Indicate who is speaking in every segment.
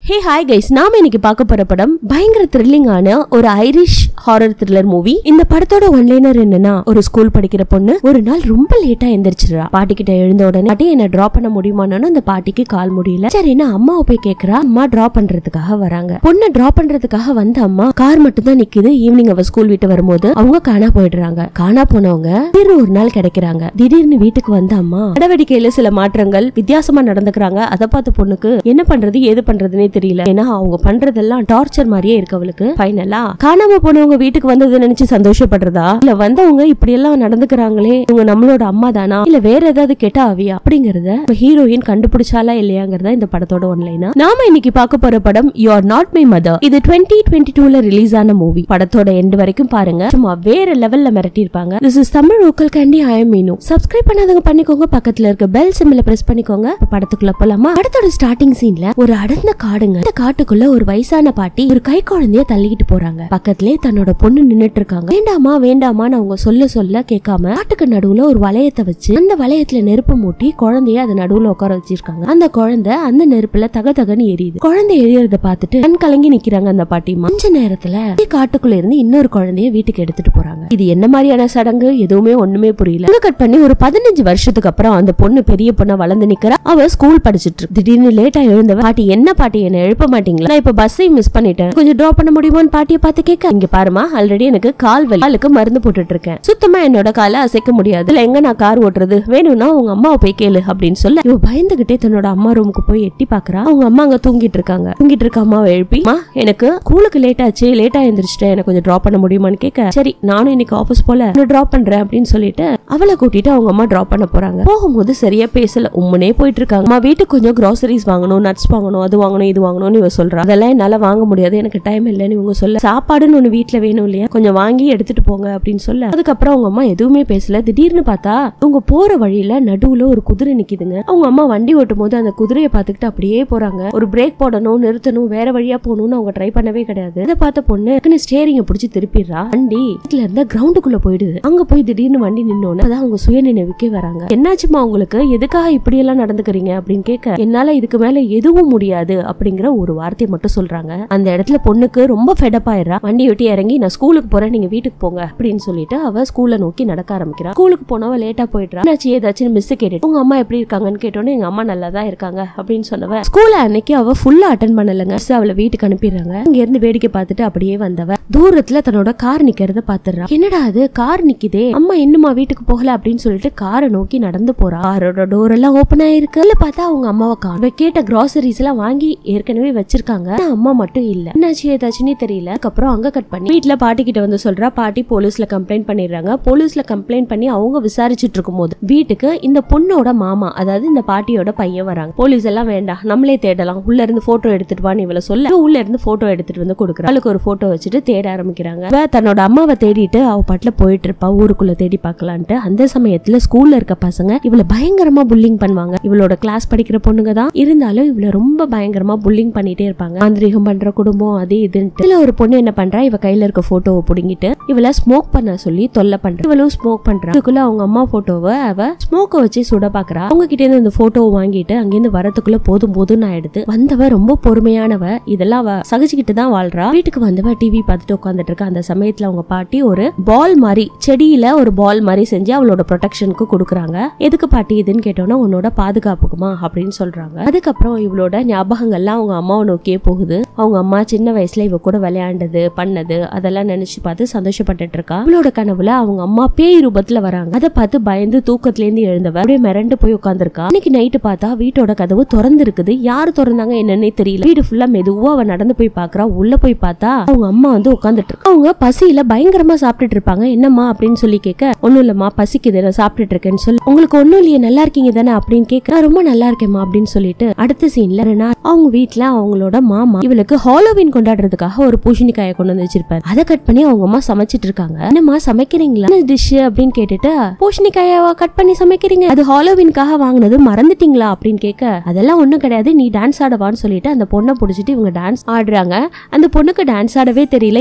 Speaker 1: hey hi guys நாம இன்னைக்கு பார்க்க போற படம் பயங்கர த்ரில்லிங்கான ஒரு ஐரிஷ் ஹாரர் த்ரில்லர் மூவி இந்த படத்தோட ஒன்லைனர் என்னன்னா ஒரு ஸ்கூல் படிக்கிற பொண்ணு ஒரு நாள் ரொம்ப லேட்டா எந்திரிச்சிடுறா பாட்டி கிட்ட எழுந்த உடனே பாட்டி என்ன டிராப் பண்ண முடியுமான்னு அந்த பாட்டிக்கு கால் முடியல சரின்னு அம்மாவை போய் கேக்குறா அம்மா டிராப் பண்றதுக்காக வராங்க பொண்ணை டிராப் பண்றதுக்காக வந்த அம்மா கார் மட்டும் தான் நிக்குது ஈவினிங் அவ ஸ்கூல் விட்டு வரும்போது அவங்க காணா போயிடுறாங்க காணா போனவங்க திடீர்னு ஒரு நாள் கிடைக்கிறாங்க திடீர்னு வீட்டுக்கு வந்த அம்மா நடவடிக்கையில சில மாற்றங்கள் வித்தியாசமா நடந்துக்கிறாங்க அதை பார்த்த பொண்ணுக்கு என்ன பண்றது ஏது பண்றதுனே தெரியல ஏன்னா அவங்க பண்றதெல்லாம் டார்ச்சர் மாதிரியே இருக்கு அவளுக்கு ஃபைனலா காணாம போனவங்க வீட்டுக்கு வந்ததை நினைச்சு சந்தோஷப்படுறதா இல்ல வந்தவங்க இப்படி எல்லாம் நடந்துக்கிறாங்களே இவங்க நம்மளோட அம்மா தானா இல்ல வேற ஏதாவது கெட்ட ஆவியா அப்படிங்கறத ஹீரோயின் கண்டுபிடிச்சாலா இல்லையாங்கிறத இந்த படத்தோட ஒன்லைனா நாம இன்னைக்கு பார்க்க போற படம் you are not my mother இது டுவெண்ட்டி டுவெண்ட்டி டூல ரிலீஸ் ஆன மூவி படத்தோட எண்ட் வரைக்கும் பாருங்க சும்மா வேற லெவல்ல மிரட்டி இருப்பாங்க this is Tamil vocal candy I am Meenu subscribe பண்ணாதவங்க பண்ணிக்கோங்க பக்கத்துல இருக்க பெல் சிம்பிள பிரஸ் பண்ணிக்கோங்க இப்ப படத்துக்குள்ள போலாமா படத்தோட ஸ்டார்டிங் சீன்ல ஒரு அடர்ந்த காடுங்க அந்த காட்டுக்குள்ள ஒரு வயசான பாட்டி ஒரு கை குழந்தைய தள்ளிக்கிட்டு போறாங்க பக்கத்திலே தன்னோட பொண்ணு நின்னுட்டு இருக்காங்க வேண்டாமா வேண்டாமான்னு அவங்க சொல்ல சொல்ல கேட்காம காட்டுக்கு நடுவுல ஒரு வளையத்தை வச்சு அந்த வளையத்துல நெருப்பு மூட்டி குழந்தைய அது நடுவுல உட்கார வச்சிருக்காங்க அந்த குழந்தை அந்த நெருப்புல தக தகன்னு எரியுது குழந்தை எரியறத பார்த்துட்டு கண் கலங்கி நிக்கிறாங்க அந்த பாட்டிமா கொஞ்ச நேரத்துல அதே காட்டுக்குள்ள இருந்து இன்னொரு குழந்தைய வீட்டுக்கு எடுத்துட்டு போறாங்க இது என்ன மாதிரியான சடங்கு எதுவுமே ஒண்ணுமே புரியல இங்க கட் பண்ணி ஒரு பதினஞ்சு வருஷத்துக்கு அப்புறம் அந்த பொண்ணு பெரிய பொண்ணா வளர்ந்து நிக்கிறா அவ ஸ்கூல் படிச்சிட்டு இருக்கு திடீர்னு லேட்டா எழுந்தவ பாட்டி என்ன பாட்டி என்ன எழுப்ப மாட்டீங்களா நான் இப்ப பஸ்ஸையும் மிஸ் பண்ணிட்டேன் கொஞ்சம் டிராப் பண்ண முடியுமான்னு பாட்டியை பார்த்து கேட்க இங்க பாருமா ஆல்ரெடி எனக்கு கால் வலி காலுக்கு மருந்து போட்டுட்டு இருக்கேன் சுத்தமா என்னோட காலை அசைக்க முடியாது இல்ல எங்க நான் கார் ஓட்டுறது வேணும்னா உங்க அம்மாவை போய் கேளு அப்படின்னு சொல்ல இவ பயந்துகிட்டே தன்னோட அம்மா ரூமுக்கு போய் எட்டி பாக்குறா அவங்க அம்மா அங்க தூங்கிட்டு இருக்காங்க தூங்கிட்டு இருக்க அம்மாவை எழுப்பி "அம்மா, எனக்கு ஸ்கூலுக்கு லேட் ஆச்சு லேட்டா எந்திரிச்சிட்டேன் எனக்கு கொஞ்சம் டிராப் பண்ண முடியுமான்னு கேட்க சரி நானும் இன்னைக்கு ஆபீஸ் போல டிராப் பண்றேன் அப்படின்னு சொல்லிட்டு அவளை கூட்டிட்டு அவங்க அம்மா டிராப் பண்ண போறாங்க போகும்போது சரியா பேசல உம்முனே போயிட்டு இருக்காங்க அம்மா வீட்டுக்கு கொஞ்சம் கிராசரிஸ் வாங்கணும் நட்ஸ் வாங்கணும் அது வாங்கணும் இது வாங்கணும்னு இவ சொல்றா அதெல்லாம் என்னால வாங்க முடியாது எனக்கு டைம் இல்லைன்னு இவங்க சொல்ல சாப்பாடுன்னு ஒண்ணு வீட்ல வேணும் இல்லையா கொஞ்சம் வாங்கி எடுத்துட்டு போங்க அப்படின்னு சொல்ல அதுக்கப்புறம் அவங்க அம்மா எதுவுமே பேசல திடீர்னு பார்த்தா அவங்க போற வழியில நடுவுல ஒரு குதிரை நிக்குதுங்க அவங்க அம்மா வண்டி ஓட்டும் போது அந்த குதிரையை பார்த்துக்கிட்டு அப்படியே போறாங்க ஒரு பிரேக் போடணும் நிறுத்தணும் வேற வழியா போகணும்னு அவங்க ட்ரை பண்ணவே கிடையாது இதை பார்த்த பொண்ணு ஸ்டேரிங்க பிடிச்சி திருப்பிடுறா வண்டி வீட்டுல இருந்த கிரவுண்டுக்குள்ள போயிடுது அங்க போய் திடீர்னு வண்டி நின்னோன்னு அதான் அவங்க சுய நினைவுக்கே வராங்க என்னாச்சுமா உங்களுக்கு எதுக்காக இப்படி எல்லாம் நடந்துக்கிறீங்க அப்படின்னு கேட்க என்னால இதுக்கு மேல எதுவும் முடியாது அப்படிங்கிற ஒரு வார்த்தையை மட்டும் சொல்றாங்க அந்த இடத்துல பொண்ணுக்கு ரொம்ப ஃபெடப் ஆயிடுறா வண்டி விட்டு இறங்கி நான் ஸ்கூலுக்கு போறேன் நீங்க வீட்டுக்கு போங்க அப்படின்னு சொல்லிட்டு அவ ஸ்கூல்ல நோக்கி நடக்க ஆரம்பிக்கிறா ஸ்கூலுக்கு போனவ லேட்டா போயிடுறா என்னாச்சு ஏதாச்சும் மிஸ் கேட்டு உங்க அம்மா எப்படி இருக்காங்கன்னு கேட்டோன்னே எங்க அம்மா நல்லா தான் இருக்காங்க அப்படின்னு சொன்னவ ஸ்கூல்ல அன்னைக்கு அவ ஃபுல்லா அட்டன் பண்ணலங்க Miss அவளை வீட்டுக்கு அனுப்பிடுறாங்க இங்க இருந்து வேடிக்கை பார்த்துட்டு அப்படியே வந்தவ தூரத்துல தன்னோட கார் நிக்கிறத பாத்துறா என்னடா அது கார் நிக்குதே அம்மா இன்னுமா வீட்டுக்கு போகல அப்படின்னு சொல்லிட்டு காரை நோக்கி நடந்து போறா காரோட டோர் எல்லாம் ஓபன் ஆயிருக்கு இல்ல பார்த்தா அவங்க அம்மாவை காணும் இவ கேட்ட கிராசரிஸ் எல்லாம் வாங்கி ஏற்கனவே வச்சிருக்காங்க ஆனா அம்மா மட்டும் இல்ல என்னாச்சு ஏதாச்சுன்னே தெரியல அதுக்கப்புறம் அங்க கட் பண்ணி வீட்ல பாட்டி கிட்ட வந்து சொல்றா பாட்டி போலீஸ்ல கம்ப்ளைண்ட் பண்ணிடுறாங்க போலீஸ்ல கம்ப்ளைண்ட் பண்ணி அவங்க விசாரிச்சுட்டு இருக்கும்போது வீட்டுக்கு இந்த பொண்ணோட மாமா அதாவது இந்த பாட்டியோட பையன் வராங்க போலீஸ் எல்லாம் வேண்டாம் நம்மளே தேடலாம் உள்ள இருந்து போட்டோ எடுத்துட்டு வான்னு இவள சொல்ல இவ உள்ள இருந்து போட்டோ எடுத்துட்டு வந்து கொடுக்குறா அவளுக்கு ஒரு போட்டோ வச்சுட்டு தேட ஆரம்பிக்கிறாங்க இவ தன்னோட அம்மாவை தேடிட்டு அவ பாட்டுல போயிட்டு இருப்பா ஊருக்குள்ள தேடி பார்க்கலான்ட்டு அந்த சமயத்துல ஸ்கூல்ல இருக்க பசங்க இவள பயங்கரமா புல்லிங் பண்ணுவாங்க இவளோட கிளாஸ் படிக்கிற பொண்ணுங்க தான் இருந்தாலும் இவள ரொம்ப பயங்கரமா புல்லிங் பண்ணிட்டே இருப்பாங்க மாந்திரிகம் பண்ற குடும்பம் அது இதுன்ட்டு இதுல ஒரு பொண்ணு என்ன பண்றா இவ கையில இருக்க போட்டோவை புடுங்கிட்டு இவள ஸ்மோக் பண்ண சொல்லி தொல்லை பண்றா இவளும் ஸ்மோக் பண்றா அதுக்குள்ள அவங்க அம்மா போட்டோவை அவ ஸ்மோக்க வச்சு சுட பாக்குறா அவங்க கிட்ட இருந்து இந்த போட்டோவை வாங்கிட்டு அங்கிருந்து வரதுக்குள்ள போதும் போதும்னு ஆயிடுது வந்தவ ரொம்ப பொறுமையானவ இதெல்லாம் அவ சகிச்சுக்கிட்டு தான் வாழ்றா வீட்டுக்கு வந்தவ டிவி பார்த்துட்டு உட்காந்துட்டு இருக்கா அந்த சமயத்துல அவங்க பாட்டி ஒரு பால் மாதிரி செடியில ஒரு பால் மாதிரி செஞ்சு அவளோட ப்ரொடெக்ஷனுக்கு கொடுக்குறாங்க எதுக்கு பாட்டி இதுன்னு கேட்டோம்னா உன்னோட பாதுகாப்புக்குமா அப்படின்னு சொல்றாங்க அதுக்கப்புறம் இவளோட ஞாபகங்கள்லாம் அவங்க அம்மாவை நோக்கியே போகுது அவங்க அம்மா சின்ன வயசுல இவ கூட விளையாண்டது பண்ணது அதெல்லாம் நினைச்சு பார்த்து சந்தோஷப்பட்டுட்டு இருக்கா இவளோட கனவுல அவங்க அம்மா பேய் ரூபத்துல வராங்க அதை பார்த்து பயந்து தூக்கத்துல இருந்து எழுந்தவ அப்படியே மிரண்டு போய் உட்காந்துருக்கா இன்னைக்கு நைட்டு பார்த்தா வீட்டோட கதவு திறந்து இருக்குது யாரு திறந்தாங்க என்னன்னே தெரியல வீடு ஃபுல்லா மெதுவா அவ நடந்து போய் பாக்குறா உள்ள போய் பார்த்தா அவங்க அம்மா வந்து உட்காந்துட்டு இருக்கா அவங்க பசியில பயங்கரமா சாப்பிட்டுட்டு இருப்பாங்க என்னம்மா அப்படின்னு சொல்லி கேட்க ஒண்ணும் இல்லம்மா பசிக்குது நான் சாப்பிட்டுட்டு இருக்கேன்னு சொல்லி உங்களுக்கு ஒண்ணும் இல்லையே நல்லா இருக்கீங்க தானே அப்படின்னு கேட்க "நான் ரொம்ப நல்லா இருக்கேம்மா அப்படின்னு சொல்லிட்டு அடுத்த சீன்ல ரெனா அவங்க வீட்ல அவங்களோட மாமா இவளுக்கு ஹாலோவின் கொண்டாடுறதுக்காக ஒரு பூசணிக்காயை கொண்டு வந்து வச்சிருப்பாரு அதை கட் பண்ணி அவங்க அம்மா சமைச்சிட்டு இருக்காங்க என்னம்மா சமைக்கிறீங்களா டிஷ் அப்படின்னு கேட்டுட்டு பூசணிக்காயாவா கட் பண்ணி சமைக்கிறீங்க அது ஹாலோவின்காக வாங்கினது மறந்துட்டீங்களா அப்படின்னு கேட்க அதெல்லாம் ஒண்ணும் கிடையாது நீ டான்ஸ் ஆடவான்னு சொல்லிட்டு அந்த பொண்ணை பிடிச்சிட்டு இவங்க டான்ஸ் ஆடுறாங்க அந்த பொண்ணுக்கு டான்ஸ் ஆடவே தெரியல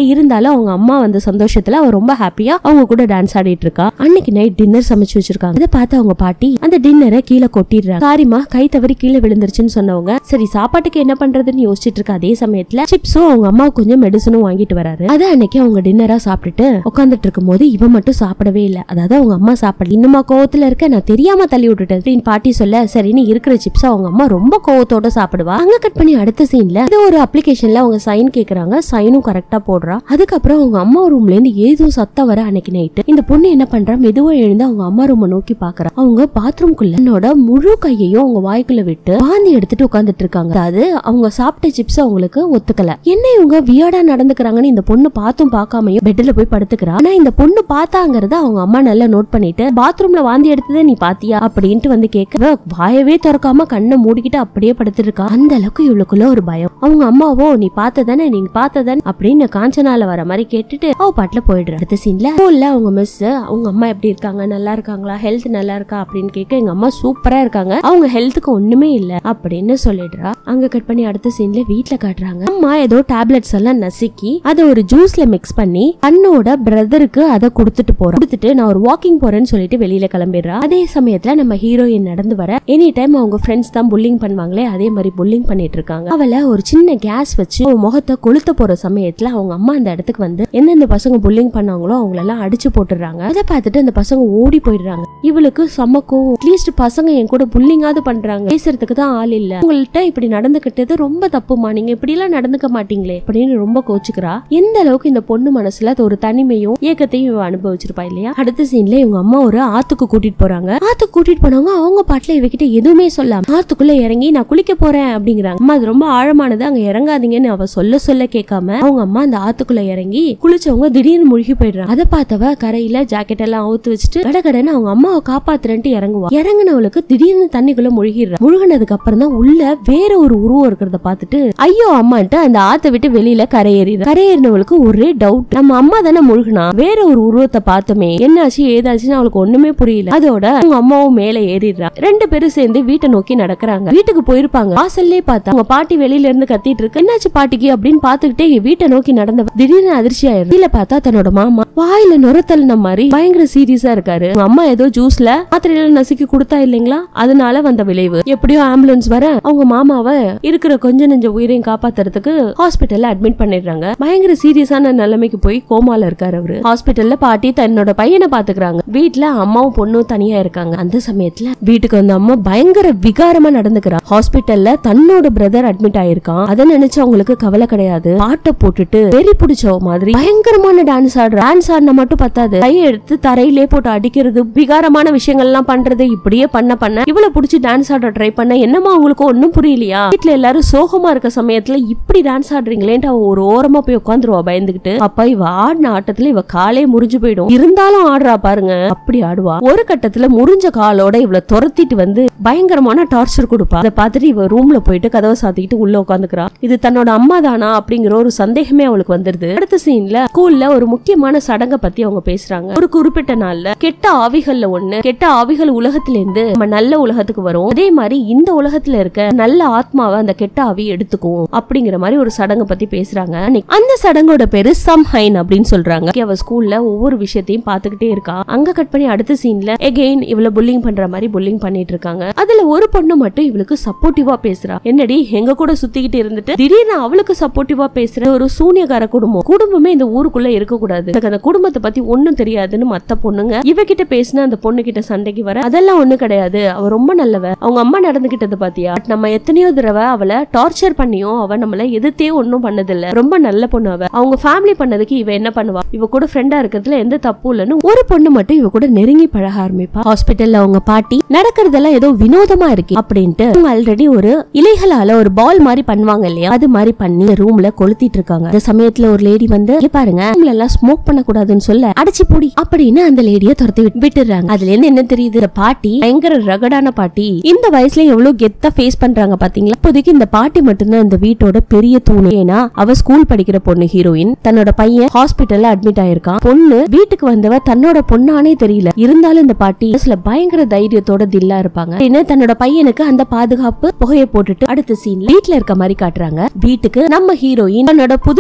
Speaker 1: இருந்தாலும் அவங்க அம்மா வந்த சந்தோஷத்துல அவ ரொம்ப ஹாப்பியா அவங்க கூட டான்ஸ் ஆடிட்டு இருக்கா அன்னைக்கு நைட் டின்னர் சமைச்சு வச்சிருக்காங்க இதை பார்த்து அவங்க பாட்டி அந்த டின்னரை கீழே கொட்டிடுறாங்க சாரிமா கை தவறி கீழே விழுந்துருச்சுன்னு சொன்னவங்க சரி சாப்பாட்டுக்கு என்ன பண்றதுன்னு யோசிச்சுட்டு இருக்க அதே சமயத்துல சிப்ஸும் அவங்க அம்மா கொஞ்சம் மெடிசனும் வாங்கிட்டு வராரு அத அன்னைக்கு அவங்க டின்னரா சாப்பிட்டுட்டு உட்காந்துட்டு இருக்கும் போது இவன் மட்டும் சாப்பிடவே இல்ல அதாவது அவங்க அம்மா சாப்பிடல இன்னுமா கோவத்துல இருக்க நான் தெரியாம தள்ளி விட்டுட்டேன் அப்படின்னு பாட்டி சொல்ல சரின்னு இருக்கிற சிப்ஸ் அவங்க அம்மா ரொம்ப கோவத்தோட சாப்பிடுவா அங்க கட் பண்ணி அடுத்த சீன்ல இது ஒரு அப்ளிகேஷன்ல அவங்க சைன் கேக்குறாங்க சைனும் கரெக்டா போடுறா அதுக்கப்புறம் அவங்க அம்மா ரூம்ல இருந்து ஏதோ சத்தம் வர அன்னைக்கு நைட்டு இந்த பொண்ணு என்ன பண்றா மெதுவா எழுந்து அவங்க அம்மா ரூமை நோக்கி பாக்குறா அவங்க பாத்ரூம்குள்ள என்னோட முழு கையையும் அவங்க வாய்க்குள்ள விட்டு வாந்தி எடுத்துட்டு உட்காந்துட்டு இருக்காங்க அதாவது அவங்க சாப்பிட்ட சிப்ஸ் அவங்களுக்கு ஒத்துக்கல என்ன இவங்க வியர்டா நடந்துக்கிறாங்கன்னு இந்த பொண்ணு பார்த்தும் பார்க்காமையும் பெட்ல போய் படுத்துக்கிறா ஆனா இந்த பொண்ணு பார்த்தாங்கறத அவங்க அம்மா நல்லா நோட் பண்ணிட்டு பாத்ரூம்ல வாந்தி எடுத்ததை நீ பாத்தியா அப்படின்ட்டு வந்து கேட்க இவ வாயவே திறக்காம கண்ணை மூடிக்கிட்டு அப்படியே படுத்துட்டு இருக்கா அந்த அளவுக்கு இவளுக்குள்ள ஒரு பயம் அவங்க அம்மாவோ நீ பார்த்ததானே நீங்க பார்த்ததானே அப்படின்னு காஞ்சனால வர மாதிரி கேட்டுட்டு அவ பாட்டுல போயிடுறா அடுத்த சீன்ல ஸ்கூல்ல அவங்க மிஸ் அவங்க அம்மா எப்படி இருக்காங்க நல்லா இருக்காங்களா ஹெல்த் நல்லா இருக்கா அப்படின்னு கேட்க எங்க அம்மா சூப்பரா இருக்காங்க அவங்க ஹெல்த்துக்கு ஒண்ணுமே இல்ல அப்படின்னு சொல்லிடுறா அங்க கட் பண்ணி அடுத்த சீன்ல வீட்ல காட்டுறாங்க அம்மா ஏதோ டேப்லெட்ஸ் எல்லாம் நசுக்கி அதை ஒரு ஜூஸ்ல மிக்ஸ் பண்ணி தன்னோட பிரதருக்கு அதை கொடுத்துட்டு போறா கொடுத்துட்டு நான் ஒரு வாக்கிங் போறேன்னு சொல்லிட்டு வெளியில கிளம்பிடுறா அதே சமயத்துல நம்ம ஹீரோயின் நடந்து வர எனி டைம் அவங்க ஃப்ரெண்ட்ஸ் தான் புல்லிங் பண்ணுவாங்களே அதே மாதிரி புல்லிங் பண்ணிட்டு இருக்காங்க அவளை ஒரு சின்ன கேஸ் வச்சு அவ முகத்தை கொளுத்த போற சமயத்துல அவங்க அம்மா அந்த இடத்துக்கு வந்து எந்தெந்த பசங்க புல்லிங் பண்ணாங்களோ அவங்களெல்லாம் அடிச்சு போட்டுடுறாங்க அதை பார்த்துட்டு அந்த பசங்க ஓடி போயிடுறாங்க இவளுக்கு சமக்கும் அட்லீஸ்ட் பசங்க என் கூட புல்லிங்காவது பண்றாங்க பேசுறதுக்கு தான் ஆள் இல்ல உங்கள்ட்ட இப்படி நடந்துகிட்டது ரொம்ப தப்புமா நீங்க இப்படி எல்லாம் நடந்துக்க மாட்டீங்களே அப்படின்னு ரொம்ப கோச்சுக்கிறா எந்த அளவுக்கு இந்த பொண்ணு மனசுல அது ஒரு தனிமையும் ஏக்கத்தையும் இவ அனுபவிச்சிருப்பா இல்லையா அடுத்த சீன்ல இவங்க அம்மா ஒரு ஆத்துக்கு கூட்டிட்டு போறாங்க ஆத்துக்கு கூட்டிட்டு போனவங்க அவங்க பாட்டுல இவகிட்ட எதுவுமே சொல்லாம ஆத்துக்குள்ள இறங்கி நான் குளிக்க போறேன் அப்படிங்கிறாங்க அம்மா அது ரொம்ப ஆழமானது அங்க இறங்காதீங்கன்னு அவ சொல்ல சொல்ல கேட்காம அவங்க அம்மா அந்த ஆத்துக்குள்ள இறங்கி குளிச்சவங்க திடீர்னு முழுகி போயிடுறாங்க அதை பார்த்தவ கரையில ஜாக்கெட் எல்லாம் அவுத்து வச்சுட்டு கடகடன்னு அவங்க அம்மாவை காப்பாத்துறேன்ட்டு இறங்குவா இறங்குனவளுக்கு திடீர்னு தண்ணிக்குள்ள முழுகிடுறா முழுகினதுக்கு அப்புறம் தான் உள்ள வேற ஒரு உருவம் இருக்கிறத பார்த்துட்டு ஐயோ அம்மான்ட்டு அந்த ஆத்தை விட்டு வெளியில கரையேறிடுறா கரையேறினவளுக்கு ஒரே டவுட் நம்ம அம்மா தானே முழுகினா வேற ஒரு உருவத்தை பார்த்தோமே என்னாச்சு ஏதாச்சுன்னு அவளுக்கு ஒண்ணுமே புரியல அதோட அவங்க அம்மாவும் மேல ஏறிடுறா ரெண்டு பேரும் சேர்ந்து வீட்டை நோக்கி நடக்கிறாங்க வீட்டுக்கு போயிருப்பாங்க வாசல்லே பார்த்தா அவங்க பாட்டி வெளியில இருந்து கத்திட்டு இருக்கு என்னாச்சு பாட்டிக்கு அப்படின்னு பாத்துக்கிட்டே வீட்டை நோக்கி நடந்த திடீர்னு அதிர்ச்சி ஆயிரும் கீழே பார்த்தா தன்னோட மாமா வாயில நுரத்தல்ன மாதிரி பயங்கர சீரியஸா இருக்காரு அவங்க அம்மா ஏதோ ஜூஸ்ல மாத்திரையில நசுக்கி கொடுத்தா இல்லைங்களா அதனால வந்த விளைவு எப்படியோ ஆம்புலன்ஸ் வர அவங்க மாமாவை இருக்கிற கொஞ்ச நெஞ்ச உயிரையும் காப்பாத்துறதுக்கு ஹாஸ்பிட்டல்ல அட்மிட் பண்ணிடுறாங்க பயங்கர சீரியஸான நிலைமைக்கு போய் கோமால இருக்காரு அவரு ஹாஸ்பிட்டல்ல பாட்டி தன்னோட பையனை பாத்துக்கிறாங்க வீட்ல அம்மாவும் பொண்ணும் தனியா இருக்காங்க அந்த சமயத்துல வீட்டுக்கு வந்த அம்மா பயங்கர விகாரமா நடந்துக்கிறா ஹாஸ்பிட்டல்ல தன்னோட பிரதர் அட்மிட் ஆயிருக்கான் அதை நினைச்சு அவங்களுக்கு கவலை கிடையாது பாட்டை போட்டுட்டு வெறி பிடிச்ச மாதிரி பயங்கரமான டான்ஸ் ஆடுற டான்ஸ் ஆடினா மட்டும் பத்தாது கையை எடுத்து தரையிலே போட்டு அடிக்கிறது விகாரமான விஷயங்கள் எல்லாம் பண்றது இப்படியே பண்ண பண்ண இவ்வளவு பிடிச்சி டான்ஸ் ஆட ட்ரை பண்ண என்னமா அவங்களுக்கு ஒண்ணும் புரியலையா வீட்ல எல்லாரும் சோகமா இருக்க சமயத்துல இப்படி டான்ஸ் ஆடுறீங்களேன்ட்டு அவ ஒரு ஓரமா போய் உட்காந்துருவா பயந்துகிட்டு அப்ப இவ ஆடின ஆட்டத்துல இவ காலே முறிஞ்சு போயிடும் இருந்தாலும் ஆடுறா பாருங்க அப்படி ஆடுவா ஒரு கட்டத்துல முறிஞ்ச காலோட இவள துரத்திட்டு வந்து பயங்கரமான டார்ச்சர் கொடுப்பா அதை பார்த்துட்டு இவ ரூம்ல போயிட்டு கதவை சாத்திக்கிட்டு உள்ள உட்காந்துக்கிறா இது தன்னோட அம்மா தானா அப்படிங்கிற ஒரு சந்தேகமே அவளுக்கு வந்துருது அடுத்த சீன்ல ஸ்கூல்ல ஒரு முக்கியமான சடங்க பத்தி அவங்க பேசுறாங்க ஒரு குறிப்பிட்ட நாள்ல கெட்ட ஆவிகள்ல ஒண்ணு கெட்ட ஆவிகள் உலகத்துல இருந்து நம்ம நல்ல உலகத்துக்கு வரும் அதே மாதிரி இந்த உலகத்துல இருக்க நல்ல ஆத்மாவை அந்த கெட்ட ஆவி எடுத்துக்கும் அப்படிங்கிற மாதிரி ஒரு சடங்கு பத்தி பேசுறாங்க அன்னைக்கு அந்த சடங்கோட பேரு சம்ஹைன் அப்படின்னு சொல்றாங்க அவ ஸ்கூல்ல ஒவ்வொரு விஷயத்தையும் பாத்துக்கிட்டே இருக்கா அங்க கட் பண்ணி அடுத்த சீன்ல எகெயின் இவள புல்லிங் பண்ற மாதிரி புல்லிங் பண்ணிட்டு இருக்காங்க அதுல ஒரு பொண்ணு மட்டும் இவளுக்கு சப்போர்ட்டிவா பேசுறா என்னடி எங்க கூட சுத்திக்கிட்டு இருந்துட்டு திடீர்னு அவளுக்கு சப்போர்ட்டிவா பேசுற ஒரு சூனியக்கார குடும்பம் குடும்பமே இந்த ஊருக்குள்ள இருக்க கூடாது எனக்கு அந்த குடும்பத்தை பத்தி ஒண்ணும் தெரியாதுன்னு மத்த பொண்ணுங்க இவகிட்ட பேசின அந்த பொண்ணு கிட்ட சண்டைக்கு வர அதெல்லாம் ஒண்ணு கிடையாது அவ ரொம்ப நல்லவ அவங்க அம்மா நடந்துகிட்டது பாத்தியா But நம்ம எத்தனையோ தடவை அவளை டார்ச்சர் பண்ணியும் அவ நம்மள எதிர்த்தே ஒண்ணும் பண்ணதில்ல ரொம்ப நல்ல பொண்ணு அவ அவங்க ஃபேமிலி பண்ணதுக்கு இவ என்ன பண்ணுவா இவ கூட ஃப்ரெண்டா இருக்கிறதுல எந்த தப்பும் இல்லைன்னு ஒரு பொண்ணு மட்டும் இவ கூட நெருங்கி பழக ஆரம்பிப்பா ஹாஸ்பிட்டல்ல அவங்க பாட்டி நடக்கிறதெல்லாம் ஏதோ வினோதமா இருக்கு அப்படின்ட்டு அவங்க ஆல்ரெடி ஒரு இலைகளால ஒரு பால் மாதிரி பண்ணுவாங்க இல்லையா அது மாதிரி பண்ணி ரூம்ல கொளுத்திட்டு இருக்காங்க அந்த சமயத்துல ஒரு லேடி வந்து "இங்க பாருங்க ரூம்ல எல்லாம் ஸ்மோக் பண்ண கூடாதுன்னு சொல்ல அடிச்சு போடி அப்படின்னு அந்த லேடிய துரத்தி விட்டு- விட்டுறாங்க அதுல இருந்து என்ன தெரியுது இந்த பாட்டி பயங்கர ரகடான பாட்டி இந்த வயசுல எவ்வளவு கெத்தா ஃபேஸ் பண்றாங்க பாத்தீங்களா இப்போதைக்கு இந்த பாட்டி மட்டும்தான் இந்த வீட்டோட பெரிய தூணு ஏன்னா அவ ஸ்கூல் படிக்கிற பொண்ணு ஹீரோயின் தன்னோட பையன் ஹாஸ்பிட்டல்ல அட்மிட் ஆயிருக்கான் பொண்ணு வீட்டுக்கு வந்தவ தன்னோட பொண்ணானே தெரியல இருந்தாலும் இந்த பாட்டி மனசுல பயங்கர தைரியத்தோட தில்லா இருப்பாங்க அப்படின்னு தன்னோட பையனுக்கு அந்த பாதுகாப்பு புகையை போட்டுட்டு அடுத்த சீன்ல வீட்ல இருக்க மாதிரி காட்டுறாங்க வீட்டுக்கு நம்ம ஹீரோயின் தன்னோட புது கேர்ள்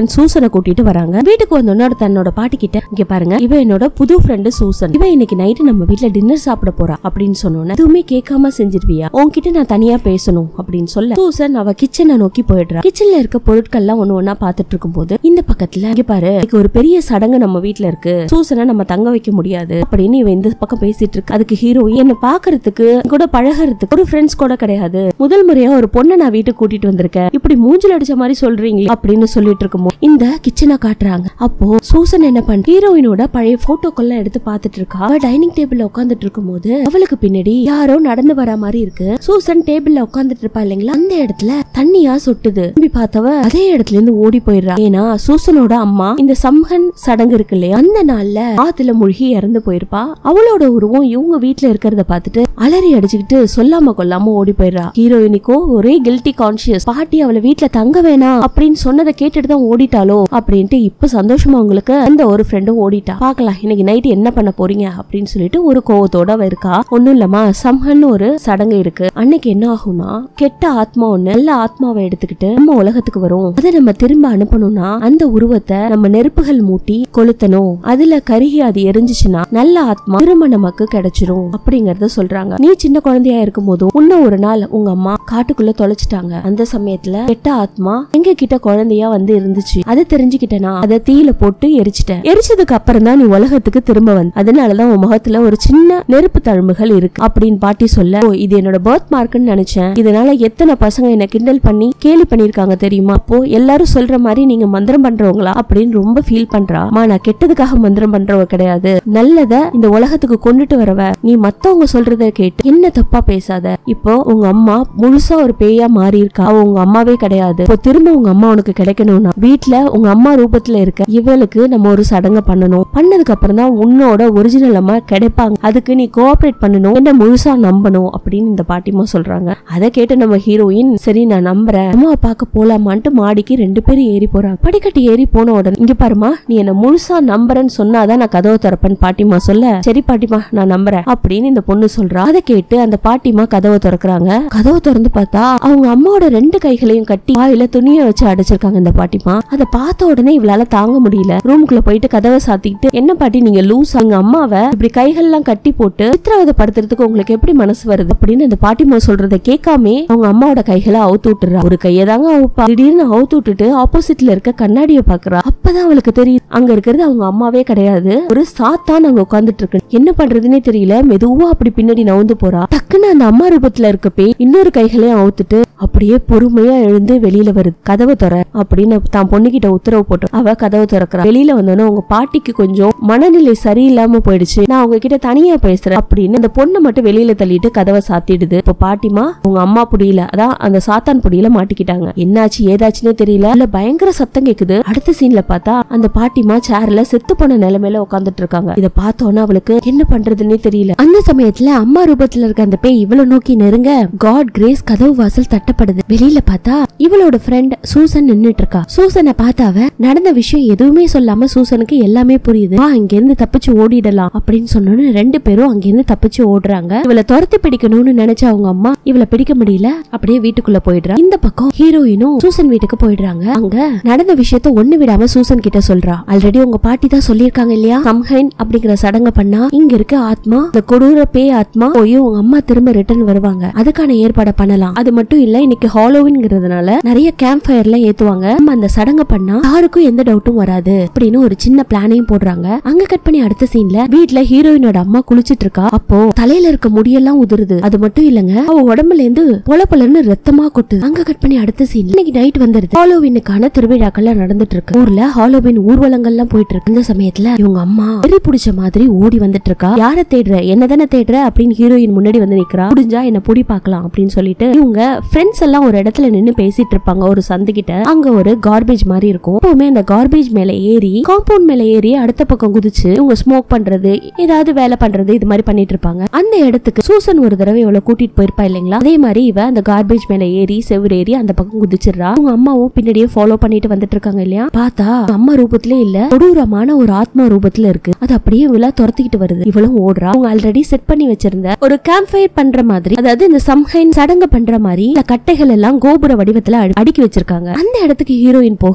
Speaker 1: ஃப்ரெண்ட் சூசனை கூட்டிட்டு வராங்க வீட்டுக்கு வந்தோன்னே தன்னோட பாட்டி கிட்ட இங்க பாருங்க இவ என்னோட புது ஃப்ரெண்டு சூசன் இவ இன்னைக்கு நைட்டு நம்ம வீட்ல டின்னர் சாப்பிட போறா அப்படின்னு சொன்னோன்னே எதுவுமே கேட்காம செஞ்சிருவியா உன்கிட்ட நான் தனியா பேசணும் அப்படின்னு சொல்ல சூசன் அவ கிச்சனை நோக்கி போயிடுறா கிச்சன்ல இருக்க பொருட்கள்லாம் ஒண்ணு ஒண்ணா பாத்துட்டு இருக்கும்போது இந்த பக்கத்துல இங்க பாரு இன்னைக்கு ஒரு பெரிய சடங்கு நம்ம வீட்ல இருக்கு சூசனை நம்ம தங்க வைக்க முடியாது அப்படின்னு இவ இந்த பக்கம் பேசிட்டு இருக்கு அதுக்கு ஹீரோயின் என்ன பாக்குறதுக்கு என் கூட பழகுறதுக்கு ஒரு ஃப்ரெண்ட்ஸ் கூட கிடையாது முதல் முறையா ஒரு பொண்ணை நான் வீட்டுக்கு கூட்டிட்டு வந்திருக்கேன் இப்படி மூஞ்சில அடிச்ச மாதிரி சொல்றீங்களே அப்படின்னு சொல்லிட்டு இருக்கும்போது இந்த கிச்சனை காட்டுறாங்க அப்போ சூசன் என்ன பண்ண ஹீரோயினோட பழைய போட்டோக்கெல்லாம் எடுத்து பார்த்துட்டு இருக்கா அவ டைனிங் டேபிள்ல உட்காந்துட்டு இருக்கும்போது அவளுக்கு பின்னாடி யாரோ நடந்து வர மாதிரி இருக்கு சூசன் டேபிள்ல உட்காந்துட்டு இருப்பா இல்லைங்களா அந்த இடத்துல தண்ணியா சொட்டுது திரும்பி பார்த்தவ அதே இடத்துல இருந்து ஓடி போயிடுறா ஏன்னா சூசனோட அம்மா இந்த சம்ஹன் சடங்கு இருக்கு இல்லையா அந்த நாள்ல ஆத்துல மூழ்கி இறந்து போயிருப்பா அவளோட உருவம் இவங்க வீட்ல இருக்கிறத பார்த்துட்டு அலறி அடிச்சுக்கிட்டு சொல்லாம கொல்லாம ஓடி போயிடுறா ஹீரோயினிக்கோ ஒரே கில்ட்டி கான்சியஸ் பாட்டி அவளை வீட்ல தங்க வேணாம் அப்படின்னு சொன்னதை கேட்டுட்டு தான் ஓடிட்டாளோ அப்படின்ட்டு இப்ப சந்தோஷமா அவங்களுக்கு அந்த ஒரு ஃப்ரெண்டும் ஓடிட்டா பார்க்கலாம் இன்னைக்கு நைட் என்ன பண்ண போறீங்க அப்படின்னு சொல்லிட்டு ஒரு கோவத்தோட அவ இருக்கா ஒண்ணும் இல்லம்மா சம்ஹன் ஒரு சடங்கு இருக்கு அன்னைக்கு என்ன ஆகும்னா கெட்ட ஆத்மா ஒண்ணு நல்ல ஆத்மாவை எடுத்துக்கிட்டு நம்ம உலகத்துக்கு வரும் அதை நம்ம திரும்ப அனுப்பணும்னா அந்த உருவத்தை நம்ம நெருப்புகள் மூட்டி கொளுத்தணும் அதுல கருகி அது எரிஞ்சுச்சுன்னா நல்ல ஆத்மா திரும்ப நமக்கு கிடைச்சிரும் அப்படிங்கறத சொல்றாங்க நீ சின்ன குழந்தையா இருக்கும் போதும் இன்னும் ஒரு நாள் உங்க அம்மா காட்டுக்குள்ள தொலைச்சிட்டாங்க அந்த சமயத்துல கெட்ட ஆத்மா எங்க கிட்ட குழந்தையா வந்து இருந்துச்சு அதை தெரிஞ்சுக்கிட்டேனா அதை தீயில போட்டு எரிச்சிட்டேன் எரிச்சதுக்கு அப்புறம் தான் நீ உலகத்துக்கு திரும்ப வந்து அதனாலதான் உன் முகத்துல ஒரு சின்ன நெருப்பு தழும்புகள் இருக்கு அப்படின்னு பாட்டி சொல்ல "ஓ, இது என்னோட பர்த் மார்க்னு நினைச்சேன் இதனால எத்தனை பசங்க என்ன கிண்டல் பண்ணி கேலி பண்ணிருக்காங்க தெரியுமா அப்போ எல்லாரும் சொல்ற மாதிரி நீங்க மந்திரம் பண்றவங்களா அப்படின்னு ரொம்ப ஃபீல் பண்றா அம்மா நான் கெட்டதுக்காக மந்திரம் பண்றவ கிடையாது நல்லத இந்த உலகத்துக்கு கொண்டுட்டு வரவ நீ மத்தவங்க சொல்றத கேட்டு என்ன தப்பா பேசாத இப்போ உங்க அம்மா முழுசா ஒரு பேயா மாறி இருக்கா அவ உங்க அம்மாவே கிடையாது இப்போ திரும்ப உங்க அம்மா உனக்கு கிடைக்கணும்னா வீட்ல உங்க அம்மா ரூபத்துல இருக்க இவளுக்கு நம்ம ஒரு சடங்கை பண்ணணும் பண்ணதுக்கு அப்புறம் தான் உன்னோட ஒரிஜினல் அம்மா கிடைப்பாங்க அதுக்கு நீ கோஆபரேட் பண்ணணும் என்ன முழுசா நம்பணும் அப்படின்னு இந்த பாட்டிமா சொல்றாங்க அதை கேட்டு நம்ம ஹீரோயின் சரி நான் நம்புறேன் அம்மாவை பார்க்க போலாமான்ட்டு மாடிக்கு ரெண்டு பேரும் ஏறி போறாங்க படிக்கட்டு ஏறி போன உடனே இங்க பாருமா நீ என்ன முழுசா நம்புறேன்னு சொன்னாதான் நான் கதவை திறப்பேன் பாட்டிமா சொல்ல சரி பாட்டிமா நான் நம்புறேன் அப்படின்னு இந்த பொண்ணு சொல்றா அதை கேட்டு அந்த பாட்டிமா கதவை திறக்கறாங்க கதவை திறந்து பார்த்தா அவங்க அம்மாவோட ரெண்டு கைகளையும் கட்டி வாயில துணியை வச்சு அடைச்சிருக்காங்க இந்த பாட்டிமா அதை பார்த்த உடனே இவளால தாங்க முடியல ரூமுக்குள்ள போயிட்டு கதவை சாத்திக்கிட்டு என்ன பாட்டி நீங்க லூஸ் எங்க அம்மாவை இப்படி கைகள்லாம் கட்டி போட்டு சித்திரவதை படுத்துறதுக்கு உங்களுக்கு எப்படி மனசு வருது அப்படின்னு அந்த பாட்டிமா சொல்றதை கேட்காம அவங்க அம்மாவோட கைகளை அவுத்து விட்டுறா ஒரு கையை தாங்க அவுப்பா திடீர்னு அவுத்து விட்டுட்டு ஆப்போசிட்ல இருக்க கண்ணாடியை பாக்குறா அப்பதான் அவளுக்கு தெரியுது அங்க இருக்கிறது அவங்க அம்மாவே கிடையாது ஒரு சாத்தான் அங்க உட்கார்ந்துட்டு இருக்கு என்ன பண்றதுன்னே தெரியல மெதுவா அப்படி பின்னாடி நவுந்து போறா டக்குன்னு அந்த அம்மா ரூபத்துல இருக்க பேய் இன்னொரு கைகளையும் அவுத்துட்டு அப்படியே பொறுமையா எழுந்து வெளியில வருது கதவை திற அப்படின்னு தான் பொண்ணுகிட்ட உத்தரவு போட்டு அவ கதவை திறக்கிறா வெளியில வந்தோன்னே உங்க பாட்டிக்கு கொஞ்சம் மனநிலை சரியில்லாம போயிடுச்சு நான் உங்ககிட்ட தனியா பேசுறேன் அப்படின்னு அந்த பொண்ணை மட்டும் வெளியில தள்ளிட்டு கதவை சாத்திடுது இப்ப பாட்டிமா உங்க அம்மா புடியில அதான் அந்த சாத்தான் புடியில மாட்டிக்கிட்டாங்க என்னாச்சு ஏதாச்சுன்னே தெரியல இல்ல பயங்கர சத்தம் கேக்குது அடுத்த சீன்ல பார்த்தா அந்த பாட்டிமா சேர்ல செத்து போன நிலைமையில உட்காந்துட்டு இருக்காங்க இத பார்த்தோன்னே அவளுக்கு என்ன பண்றதுன்னே தெரியல அந்த சமயத்துல அம்மா ரூபத்துல இருக்க அந்த பேய் இவளை நோக்கி நெருங்க காட் கிரேஸ் கதவு வாசல் தட்டப்படுது வெளியில பார்த்தா இவளோட ஃப்ரெண்ட் சூசன் நின்னுட்டு இருக்கா சூசனை பார்த்தாவ நடந்த விஷயம் எதுவுமே சொல்லாம சூசனுக்கு எல்லாமே புரியுது வா இங்க இருந்து தப்பிச்சு ஓடிடலாம் அப்படின்னு சொன்னோன்னு ரெண்டு பேரும் அங்க இருந்து தப்பிச்சு ஓடுறாங்க இவளை துரத்தி பிடிக்கணும்னு நினைச்ச அவங்க அம்மா இவளை பிடிக்க முடியல அப்படியே வீட்டுக்குள்ள போயிடுறா இந்த பக்கம் ஹீரோயினும் சூசன் வீட்டுக்கு போயிடுறாங்க அங்க நடந்த விஷயத்த ஒண்ணு விடாம சூசன் கிட்ட சொல்றா ஆல்ரெடி உங்க பாட்டி தான் சொல்லியிருக்காங்க இல்லையா சம்ஹைன் அப்படிங்கிற சடங்க பண்ணா இங்க இருக்க ஆத்மா இந்த கொடூர பேய் ஆத்மா போய் உங்க அம்மா திரும்ப ரிட்டர்ன் வருவாங்க அதுக்கான ஏற்பாடை பண்ணலாம் அது மட்டும் இல்ல இன்னைக்கு ஹாலோவின்ங்கிறதுனால நிறைய கேம்ப் ஃபயர்ல ஏத்துவாங்க நம்ம அந்த சடங்க பண்ணா யாருக்கும் எந்த டவுட்டும் வராது அப்படின்னு ஒரு சின்ன பிளானையும் போடுறாங்க அங்க கட் பண்ணி அடுத்த சீன்ல வீட்ல ஹீரோயினோட அம்மா குளிச்சிட்டு இருக்கா அப்போ தலையில இருக்க முடியெல்லாம் உதிருது அது மட்டும் இல்லங்க அவ உடம்புல இருந்து பொல பொலன்னு ரத்தமா கொட்டுது அங்க கட் பண்ணி அடுத்த சீன் இன்னைக்கு நைட் வந்துருது ஹாலோவினுக்கான திருவிழாக்கள்லாம் நடந்துட்டு இருக்கு ஊர்ல ஹாலோவின் ஊர்வலங்கள்லாம் போயிட்டு இருக்கு இந்த சமயத்துல இவங்க அம்மா வெறி பிடிச்ச மாதிரி ஓடி வந்துட்டு இருக்கா யார தேடுற என்ன தானே தேடுற அப்படின்னு ஹீரோயின் முன்னாடி வந்து நிக்கிறா முடிஞ்சா என்ன புடி பார்க்கலாம் அப்படின்னு சொல்லிட்டு இவங்க ஃப்ரெண்ட்ஸ் எல்லாம் ஒரு இடத்துல நின்னு பேசிட்டு இருப்பாங்க ஒரு சந்துகிட்ட அங்க ஒரு கார்பேஜ் மாதிரி இருக்கும் எப்பவுமே அந்த கார்பேஜ் மேல ஏறி காம்பவுண்ட் மேல ஏறி அடுத்த பக்கம் குதிச்சு இவங்க ஸ்மோக் பண்றது ஏதாவது வேலை பண்றது இது மாதிரி பண்ணிட்டு இருப்பாங்க அந்த இடத்துக்கு சூசன் ஒரு தடவை இவ்வளவு கூட்டிட்டு போயிருப்பா இல்லைங்களா அதே மாதிரி இவ அந்த கார்பேஜ் மேல ஏறி செவ்வறு ஏறி அந்த பக்கம் குதிச்சிடுறா அவங்க அம்மாவும் பின்னாடியே ஃபாலோ பண்ணிட்டு வந்துட்டு இருக்காங்க இல்லையா பார்த்தா அம்மா ரூபத்திலே இல்ல கொடூரமான ஒரு ஆத்மா ரூபத்துல இருக்கு அது அப்படியே இவளா துரத்திக்கிட்டு வருது இவளும் ஓடுறா அவங்க ஆல்ரெடி செட் பண்ணி வச்சிருந்த ஒரு கேம்ப் ஃபயர் பண்ற மாதிரி அதாவது இந்த சம்ஹைன் சடங்கு பண்ற மாதிரி இந்த கட்டைகள் எல்லாம் கோபுர வடிவத்துல அடி- அடுக்கி வச்சிருக்காங்க அந்த இடத்துக்கு ஹீரோயின் போக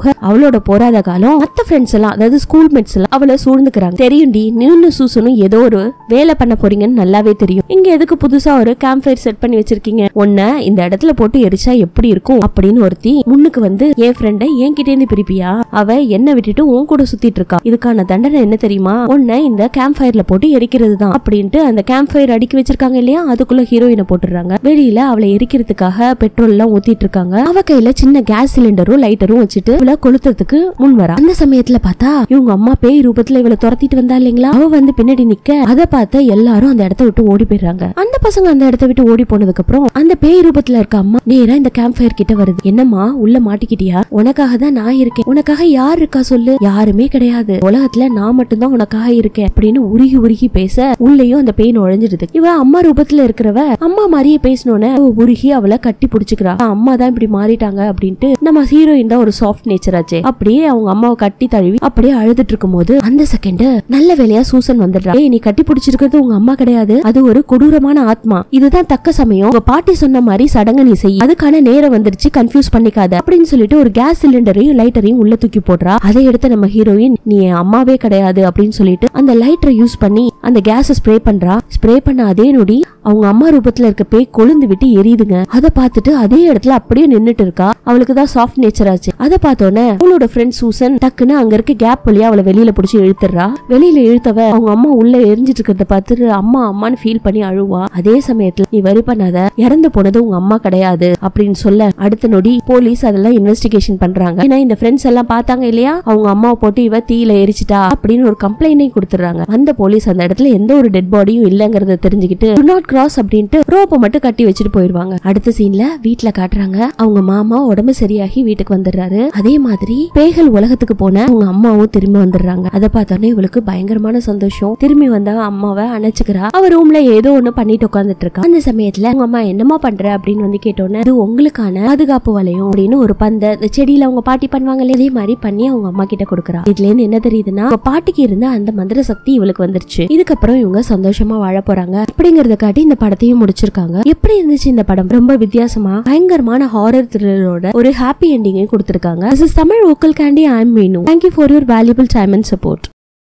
Speaker 1: போக அவளோட போராத காலம் மத்த ஃப்ரெண்ட்ஸ் எல்லாம் அதாவது ஸ்கூல் மேட்ஸ் எல்லாம் அவளை சூழ்ந்துக்கிறாங்க தெரியும்டி நீனு சூசனும் ஏதோ ஒரு வேலை பண்ண போறீங்கன்னு நல்லாவே தெரியும் இங்க எதுக்கு புதுசா ஒரு கேம்ப் ஃபயர் செட் பண்ணி வச்சிருக்கீங்க உன்ன இந்த இடத்துல போட்டு எரிச்சா எப்படி இருக்கும் அப்படின்னு ஒருத்தி முன்னுக்கு வந்து என் ஃப்ரெண்டை என் கிட்டே இருந்து பிரிப்பியா அவ என்ன விட்டுட்டு உன் கூட சுத்திட்டு இருக்கா இதுக்கான தண்டனை என்ன தெரியுமா உன்னை இந்த கேம்ப் ஃபயர்ல போட்டு எரிக்கிறது தான் அப்படின்ட்டு அந்த கேம்ப் ஃபயர் அடுக்கி வச்சிருக்காங்க இல்லையா அதுக்குள்ள ஹீரோயினை போட்டுறாங்க வெளியில அவளை எரிக்கிறதுக்காக பெட்ரோல் எல்லாம் ஊத்திட்டு இருக்காங்க அவ கையில சின்ன கேஸ் சிலிண்டரும் லைட்டரும் வச்சுட்டு இவளை கொளுத்துறதுக்கு முன் வரா அந்த சமயத்துல பார்த்தா இவங்க அம்மா பேய் ரூபத்துல இவளை துரத்திட்டு வந்தா இல்லைங்களா அவ வந்து பின்னாடி நிக்க அதை பார்த்த எல்லாரும் அந்த இடத்த விட்டு ஓடி போயிடுறாங்க அந்த பசங்க அந்த இடத்த விட்டு ஓடி போனதுக்கு அப்புறம் அந்த பேய் ரூபத்துல இருக்க அம்மா நேரா இந்த கேம்ப் ஃபயர் கிட்ட வருது என்னம்மா உள்ள மாட்டிக்கிட்டியா உனக்காக தான் நான் இருக்கேன் உனக்காக யார் இருக்கா சொல்லு யாருமே கிடையாது உலகத்துல நான் மட்டும்தான் உனக்காக இருக்கேன் அப்படின்னு உருகி உருகி பேச உள்ளேயும் அந்த பேய் நுழைஞ்சிடுது இவ அம்மா ரூபத்துல இருக்கிறவ அம்மா மாதிரியே பேசினோன்னு அவ உருகி அவளை கட்டி பிடிச்சுக்கிறா அம்மா தான் இப்படி மாறிட்டாங்க அப்படின்ட்டு நம்ம ஹீரோயின் தான் ஒரு சாஃப்ட் நேச்சர் ஆச்சே அப்படியே அவங்க அம்மாவை கட்டி தழுவி அப்படியே அழுதுட்டு இருக்கும் போது அந்த செகண்ட் நல்ல வேலையா சூசன் வந்துடுறா ஏய் நீ கட்டி பிடிச்சிருக்கிறது உங்க அம்மா கிடையாது அது ஒரு கொடூரமான ஆத்மா இதுதான் தக்க சமயம் உங்க பாட்டி சொன்ன மாதிரி சடங்கு நீ செய் அதுக்கான நேரம் வந்துருச்சு கன்ஃபியூஸ் பண்ணிக்காத அப்படின்னு சொல்லிட்டு ஒரு கேஸ் சிலிண்டரையும் லைட்டரையும் உள்ள தூக்கி போடுறா அதை எடுத்த நம்ம ஹீரோயின் நீ என் அம்மாவே கிடையாது அப்படின்னு சொல்லிட்டு அந்த லைட்டரை யூஸ் பண்ணி அந்த கேஸை ஸ்ப்ரே பண்றா ஸ்ப்ரே பண்ண அதே நொடி அவங்க அம்மா ரூபத்துல இருக்க பேய் கொழுந்து விட்டு எரியுதுங்க அதை பார்த்துட்டு அதே இடத்துல அப்படியே நின்னுட்டு இருக்கா அவளுக்கு தான் சாஃப்ட் நேச்சர் ஆச்சு அதை பார்த்தோன்னே அவளோட ஃப்ரெண்ட் சூசன் டக்குன்னு அங்க இருக்க கேப் வழியா அவளை வெளியில பிடிச்சி இழுத்துறா வெளியில இழுத்தவ அவங்க அம்மா உள்ள எரிஞ்சிட்டு இருக்கிறத பார்த்துட்டு அம்மா அம்மான்னு ஃபீல் பண்ணி அழுவா அதே சமயத்துல நீ வரி பண்ணாத இறந்து போனது உங்க அம்மா கிடையாது அப்படின்னு சொல்ல அடுத்த நொடி போலீஸ் அதெல்லாம் இன்வெஸ்டிகேஷன் பண்றாங்க ஏன்னா இந்த ஃப்ரெண்ட்ஸ் எல்லாம் பார்த்தாங்க இல்லையா அவங்க அம்மாவை போட்டு இவ தீயில எரிச்சிட்டா அப்படின்னு ஒரு கம்ப்ளைண்டே கொடுத்துறாங்க அந்த போலீஸ் அந்த இடத்துல எந்த ஒரு டெட் பாடியும் இல்லங்கறத தெரிஞ்சுக்கிட்டு டு நாட் கிராஸ் அப்படின்ட்டு ரோப்பை மட்டும் கட்டி வச்சுட்டு போயிருவாங்க அடுத்த சீன்ல வீட்ல காட்டுறாங்க அவங்க மாமா உடம்பு சரியாகி வீட்டுக்கு வந்துடுறாரு அதே மாதிரி பேய்கள் உலகத்துக்கு போன அவங்க அம்மாவும் திரும்பி வந்துடுறாங்க அதை பார்த்தோன்னே இவளுக்கு பயங்கரமான சந்தோஷம் திரும்பி வந்தா அம்மாவை அணைச்சுக்கிறா அவ ரூம்ல ஏதோ ஒண்ணு பண்ணிட்டு உட்காந்துட்டு இருக்கா அந்த சமயத்துல அவங்க அம்மா என்னம்மா பண்ற அப்படின்னு வந்து கேட்டோன்னே அது உங்களுக்கான பாதுகாப்பு வளையம் அப்படின்னு ஒரு பந்த இந்த செடியில அவங்க பாட்டி பண்ணுவாங்களே அதே மாதிரி பண்ணி அவங்க அம்மா கிட்ட கொடுக்குறா இதுல இருந்து என்ன தெரியுதுன்னா அவங்க பாட்டிக்கு இருந்த அந்த மந்திர சக்தி இவளுக்கு வந்துருச்சு இதுக்கப்புறம் இவங்க சந்தோஷமா வாழ போறாங்க அப்படிங்கறத காட்டி இந்த படத்தையும் முடிச்சிருக்காங்க எப்படி இருந்துச்சு இந்த படம் ரொம்ப வித்தியாசமா பயங்கரமான ஹாரர் த்ரில்லரோட ஒரு ஹாப்பி எண்டிங்கையும் கொடுத்திருக்காங்க This is Tamil vocal candy I am Meenu thank you for your valuable time and support